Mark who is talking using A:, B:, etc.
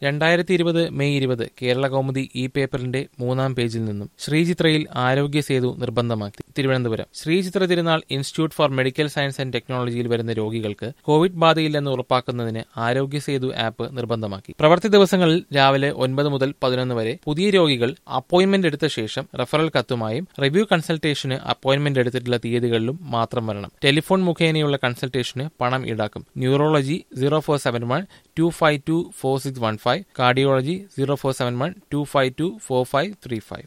A: രണ്ടായിരത്തി ഇരുപത് മെയ് ഇരുപത് കേരള കൗമുദി ഇ പേപ്പറിന്റെ മൂന്നാം പേജിൽ നിന്നും ശ്രീചിത്രയിൽ ആരോഗ്യ സേതു നിർബന്ധമാക്കി Thiruvananthapuram Sree Chithra Thirunal institute for medical science and ടെക്നോളജിയിൽ വരുന്ന രോഗികൾക്ക് കോവിഡ് ബാധയില്ലെന്ന് ഉറപ്പാക്കുന്നതിന് ആരോഗ്യ സേതു ആപ്പ് നിർബന്ധമാക്കി പ്രവൃത്തി ദിവസങ്ങളിൽ രാവിലെ ഒൻപത് മുതൽ പതിനൊന്ന് വരെ പുതിയ രോഗികൾ അപ്പോയിന്റ്മെന്റ് എടുത്ത ശേഷം റഫറൽ കത്തുമായും റിവ്യൂ കൺസൾട്ടേഷന് അപ്പോയിന്റ്മെന്റ് എടുത്തിട്ടുള്ള തീയതികളിലും മാത്രം വരണം ടെലിഫോൺ മുഖേനയുള്ള കൺസൾട്ടേഷന് പണം ഈടാക്കും neurology zero four seven one two five two four six one five cardiology zero four seven one two five two four five three five